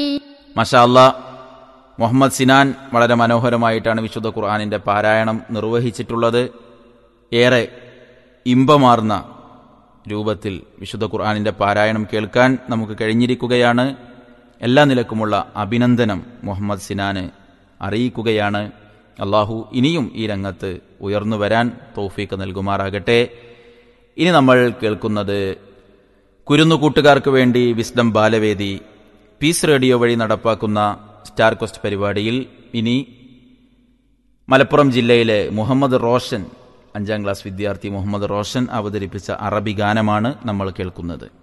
മഷാല്ല മുഹമ്മദ് സിനാൻ വളരെ മനോഹരമായിട്ടാണ് വിശുദ്ധ ഖുർആാനിൻ്റെ പാരായണം നിർവഹിച്ചിട്ടുള്ളത് ഏറെ ഇമ്പമാർന്ന രൂപത്തിൽ വിശുദ്ധ ഖുർആാനിൻ്റെ പാരായണം കേൾക്കാൻ നമുക്ക് കഴിഞ്ഞിരിക്കുകയാണ് എല്ലാ നിലക്കുമുള്ള അഭിനന്ദനം മുഹമ്മദ് സിനാന് അറിയിക്കുകയാണ് അള്ളാഹു ഇനിയും ഈ രംഗത്ത് ഉയർന്നു വരാൻ തൗഫീക്ക് നൽകുമാറാകട്ടെ ഇനി നമ്മൾ കേൾക്കുന്നത് കുരുന്നു കൂട്ടുകാർക്ക് വേണ്ടി വിസ്ഡം ബാലവേദി പീസ് റേഡിയോ വഴി നടപ്പാക്കുന്ന സ്റ്റാർ ക്വസ്റ്റ് പരിപാടിയിൽ ഇനി മലപ്പുറം ജില്ലയിലെ മുഹമ്മദ് റോഷൻ അഞ്ചാം ക്ലാസ് വിദ്യാർത്ഥി മുഹമ്മദ് റോഷൻ അവതരിപ്പിച്ച അറബി ഗാനമാണ് നമ്മൾ കേൾക്കുന്നത്